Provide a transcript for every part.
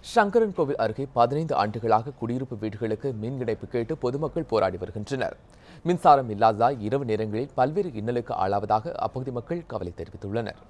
சங்கரன் கோவில் அருகே பதினைந்து ஆண்டுகளாக குடியிருப்பு வீடுகளுக்கு மின் இணைப்பு கேட்டு பொதுமக்கள் போராடி வருகின்றனர் மின்சாரம் இல்லாததால் இரவு நேரங்களில் பல்வேறு இன்னலுக்கு ஆளாவதாக அப்பகுதி மக்கள் கவலை தெரிவித்துள்ளனர்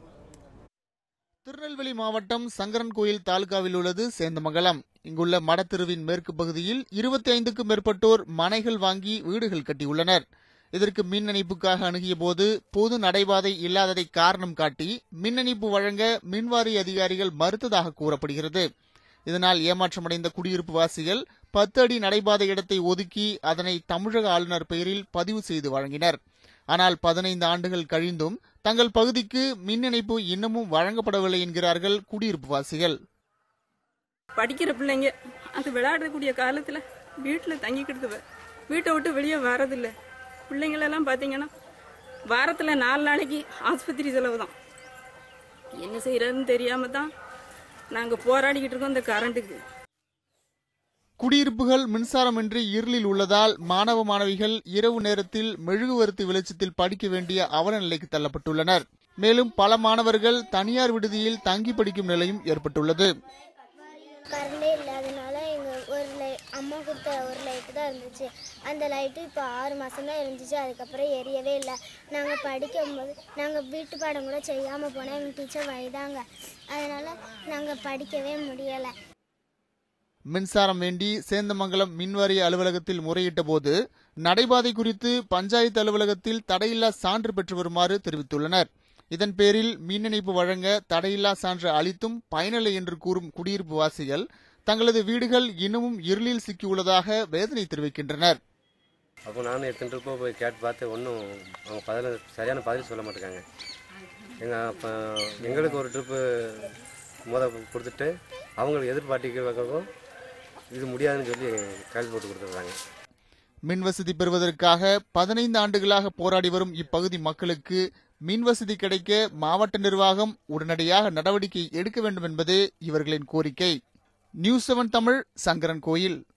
திருநெல்வேலி மாவட்டம் சங்கரன்கோயில் தாலுகாவில் உள்ளது சேந்தமங்கலம் இங்குள்ள மடத்தெருவின் மேற்கு பகுதியில் இருபத்தி ஐந்துக்கும் மேற்பட்டோர் மனைகள் வாங்கி வீடுகள் கட்டியுள்ளனர் இதற்கு மின் இணைப்புக்காக அணுகிய போது பொது நடைபாதை இல்லாததை காரணம் காட்டி மின் இணைப்பு வழங்க மின்வாரிய அதிகாரிகள் மறுத்ததாக கூறப்படுகிறது இதனால் ஏமாற்றமடைந்த குடியிருப்பு வாசிகள் பத்து அடி நடைபாதை இடத்தை ஒதுக்கி அதனை தமிழக ஆளுநர் பெயரில் பதிவு செய்து வழங்கினர் ஆனால் பதினைந்து ஆண்டுகள் கழிந்தும் தங்கள் பகுதிக்கு மின் இணைப்பு இன்னமும் வழங்கப்படவில்லை என்கிறார்கள் குடியிருப்பு வாசிகள் படிக்கிற பிள்ளைங்க அது விளையாடக்கூடிய காலத்தில் வீட்டில் தங்கிக்கிட்டு வீட்டை விட்டு வெளியே வரதில்லை பிள்ளைங்களெல்லாம் பார்த்தீங்கன்னா வாரத்தில் நாலு நாளைக்கு ஆஸ்பத்திரி செலவு தான் என்ன செய்யறதுன்னு தெரியாம தான் நாங்கள் போராடிக்கிட்டு இருக்கோம் இந்த கரண்ட்டுக்கு குடியிருப்புகள் மின்சாரமின்றி இருளில் உள்ளதால் மாணவ மாணவிகள் இரவு நேரத்தில் மெழுகுவர்த்தி வெளிச்சத்தில் படிக்க வேண்டிய அவல நிலைக்கு தள்ளப்பட்டுள்ளனர் மேலும் பல மாணவர்கள் தனியார் விடுதியில் தங்கி படிக்கும் நிலையும் ஏற்பட்டுள்ளது கரண்டே இல்லாதனால எங்கள் ஒரு லை அம்மா கொடுத்த ஒரு லைட்டு தான் இருந்துச்சு அந்த லைட்டு இப்போ ஆறு மாதம் தான் இருந்துச்சு அதுக்கப்புறம் எரியவே இல்லை நாங்கள் படிக்கும்போது நாங்கள் வீட்டு பாடம் கூட செய்யாமல் போனால் எங்கள் டீச்சர் வயதாங்க அதனால் நாங்கள் படிக்கவே முடியலை மின்சாரம் வேண்டி சேந்தமங்கலம் மின்வாரிய அலுவலகத்தில் முறையிட்ட போது நடைபாதை குறித்து பஞ்சாயத்து அலுவலகத்தில் தடையில்லா சான்று பெற்று வருமாறு தெரிவித்துள்ளனர் இதன் பேரில் மின் இணைப்பு வழங்க தடையில்லா சான்று அளித்தும் பயனில்லை என்று கூறும் குடியிருப்பு வாசிகள் தங்களது வீடுகள் இன்னமும் இருளில் சிக்கியுள்ளதாக வேதனை தெரிவிக்கின்றனர் அப்போ நானும் எத்தனை ட்ரிப்போ போய் கேட்டு பார்த்து ஒன்றும் அவங்க பதில் சரியான பதில் சொல்ல மாட்டேங்காங்க எங்கள் அப்போ எங்களுக்கு ஒரு ட்ரிப்பு முத கொடுத்துட்டு அவங்களுக்கு எதிர்பார்ட்டிக்கு வைக்கவும் இது முடியாதுன்னு சொல்லி கையில் போட்டு கொடுத்துட்றாங்க மின் வசதி பெறுவதற்காக பதினைந்து ஆண்டுகளாக போராடி வரும் இப்பகுதி மக்களுக்கு மின் வசதி கிடைக்க மாவட்ட நிர்வாகம் உடனடியாக நடவடிக்கை எடுக்க வேண்டும் என்பதே இவர்களின் கோரிக்கை நியூஸ் செவன் தமிழ் சங்கரன் கோயில்